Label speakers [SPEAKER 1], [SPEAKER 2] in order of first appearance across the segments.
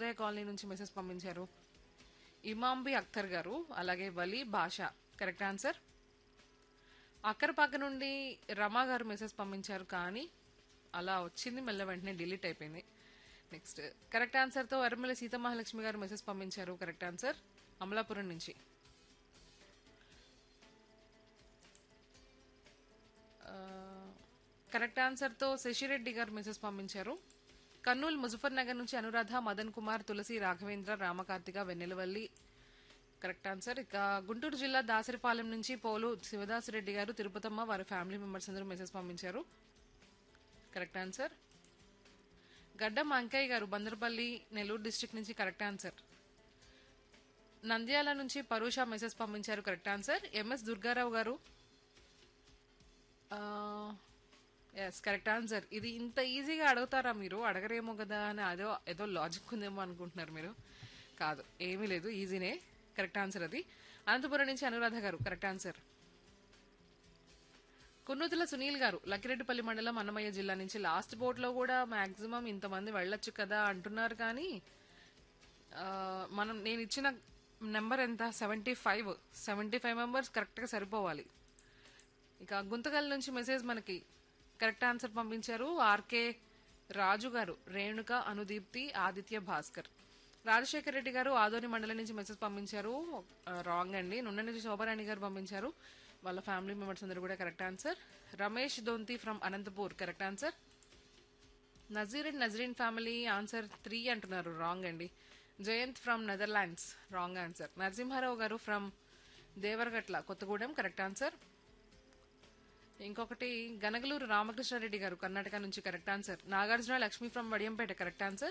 [SPEAKER 1] Rangayya colony నుంచి message పంపించారు ఇమాంబి అఖ్తర్ గారు అలాగే వలి భాష కరెక్ట్ ఆన్సర్ అక్కరపాక నుండి రమా గారు మెసేజ్ పంపించారు కానీ అలా వచ్చింది మళ్ళీ వెంటనే డిలీట్ అయిపోయింది నెక్స్ట్ కరెక్ట్ ఆన్సర్తో వరమల్లి సీతమహాలక్ష్మి గారు మెసేజ్ పంపించారు కరెక్ట్ ఆన్సర్ అమలాపురం నుంచి కరెక్ట్ ఆన్సర్తో శశిరెడ్డి గారు మెసేజ్ పంపించారు కర్నూలు ముజఫర్ నగర్ నుంచి అనురాధ మదన్ కుమార్ తులసి రాఘవేంద్ర రామకార్తిక వెన్నెలవల్లి కరెక్ట్ ఆన్సర్ ఇక గుంటూరు జిల్లా దాసరిపాలెం నుంచి పోలు శివదాసిరెడ్డి గారు తిరుపతమ్మ వారి ఫ్యామిలీ మెంబర్స్ అందరూ మెసేజ్ పంపించారు కరెక్ట్ ఆన్సర్ గడ్డం అంకయ్య గారు బందరపల్లి నెల్లూరు డిస్ట్రిక్ట్ నుంచి కరెక్ట్ ఆన్సర్ నంద్యాల నుంచి పరుష మెసేజ్ పంపించారు కరెక్ట్ ఆన్సర్ ఎంఎస్ దుర్గారావు గారు ఎస్ కరెక్ట్ ఆన్సర్ ఇది ఇంత ఈజీగా అడుగుతారా మీరు అడగరేమో కదా అని అదో ఏదో లాజిక్ ఉందేమో అనుకుంటున్నారు మీరు కాదు ఏమీ లేదు ఈజీనే కరెక్ట్ ఆన్సర్ అది అనంతపురం నుంచి అనురాధ గారు కరెక్ట్ ఆన్సర్ కున్నుతుల సునీల్ గారు లక్కిరెడ్డిపల్లి మండలం అన్నమయ్య జిల్లా నుంచి లాస్ట్ బోట్లో కూడా మాక్సిమం ఇంతమంది వెళ్ళొచ్చు కదా అంటున్నారు కానీ ఆ, మనం నేను ఇచ్చిన నెంబర్ ఎంత seventy five seventy five members కరెక్ట్గా సరిపోవాలి ఇక గుంతకల్ నుంచి మెసేజ్ మనకి కరెక్ట్ ఆన్సర్ పంపించారు ఆర్కే రాజు గారు రేణుక అనుదీప్తి ఆదిత్య భాస్కర్ రాజశేఖర్ రెడ్డి గారు ఆదోని మండలం నుంచి మెసేజ్ పంపించారు రాంగ్ అండి నుండి నుంచి శోభరాణి గారు పంపించారు వాళ్ళ ఫ్యామిలీ మెంబర్స్ అందరూ కూడా correct answer Ramesh Donthi from Anantapur correct answer Nazeer and Nazreen family answer three అంటున్నారు రాంగ్ అండి Jayanth from Netherlands wrong answer Narasimharao గారు from Devaragatla Kothagudem correct answer ఇంకొకటి గనగలూరు రామకృష్ణారెడ్డి గారు కర్ణాటక నుంచి correct answer Nagarjuna Lakshmi from Vadiyampeta correct answer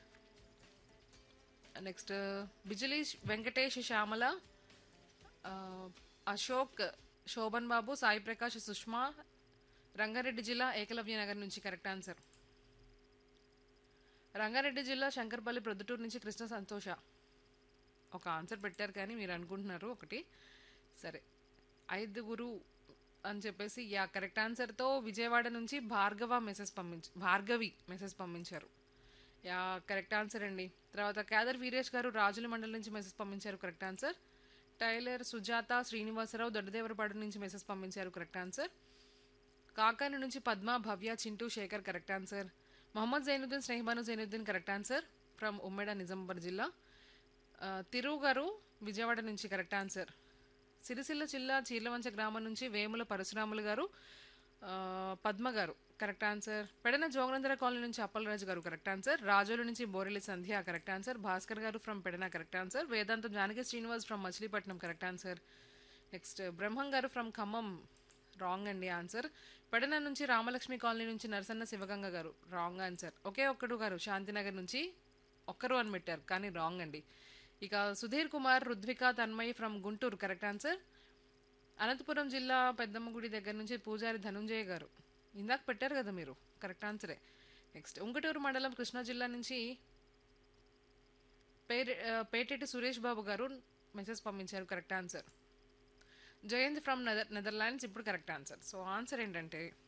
[SPEAKER 1] next Bijili Venkatesh Shyamala ఆ, అశోక్ శోభన్ బాబు సాయి ప్రకాష్ సుష్మా రంగారెడ్డి జిల్లా ఏకలవ్య నగర్ నుంచి కరెక్ట్ ఆన్సర్ రంగారెడ్డి జిల్లా శంకర్పల్లి ప్రొద్దుటూరు నుంచి కృష్ణ సంతోష ఒక ఆన్సర్ పెట్టారు కానీ మీరు అనుకుంటున్నారు ఒకటి సరే ఐదుగురు అని చెప్పేసి యా కరెక్ట్ ఆన్సర్తో విజయవాడ నుంచి భార్గవ మెసేజ్ పంపించ భార్గవి మెసేజ్ పంపించారు యా కరెక్ట్ ఆన్సర్ అండి తర్వాత కేదర్ వీరేష్ గారు రాజుల మండలి నుంచి మెసేజ్ పంపించారు correct answer tailor Sujatha Srinivasarao Doddadevarapadu నుంచి మెసేజ్ పంపించారు కరెక్ట్ ఆన్సర్ కాకాని నుంచి Padma Bhavya Chintu Sekhar correct answer Mohammed Zainuddin Snehibanu Zainuddin correct answer from Ummeda Nizamabad జిల్లా ఆ, తిరు గారు విజయవాడ నుంచి కరెక్ట్ ఆన్సర్ సిరిసిల్ల జిల్లా చీర్లవంచ గ్రామం నుంచి వేముల పరశురాములు గారు ఆ, పద్మ గారు correct answer Pedana Joganandara colony నుంచి అప్పలరాజు గారు కరెక్ట్ ఆన్సర్ రాజోలు నుంచి బోరెల్లి సంధ్య కరెక్ట్ ఆన్సర్ భాస్కర్ గారు from Pedana correct answer Vedantam Janaki Srinivas from Machilipatnam correct answer next Brahmam గారు ఫ్రమ్ ఖమ్మం రాంగ్ అండి ఆన్సర్ పెడన నుంచి రామలక్ష్మి కాలనీ నుంచి నరసన్న శివగంగ గారు రాంగ్ ఆన్సర్ ఒకే ఒక్కడు గారు శాంతినగర్ నుంచి ఒక్కరు అని పెట్టారు కానీ రాంగ్ అండి ఇక Sudheer Kumar Rudvika Tanmay from Guntur correct answer Anantapuram జిల్లా పెద్దమ్మగుడి దగ్గర నుంచి పూజారి ధనుంజయ గారు ఇందాక పెట్టారు కదా మీరు కరెక్ట్ ఆన్సరే నెక్స్ట్ ఉంకటూరు మండలం కృష్ణా జిల్లా నుంచి పేరే ఆ, పేటెటి సురేష్ బాబు గారు మెసేజ్ పంపించారు కరెక్ట్ ఆన్సర్ జయంత్ ఫ్రమ్ నెదర్ నెదర్లాండ్స్ ఇప్పుడు కరెక్ట్ ఆన్సర్ సో ఆన్సర్ ఏంటంటే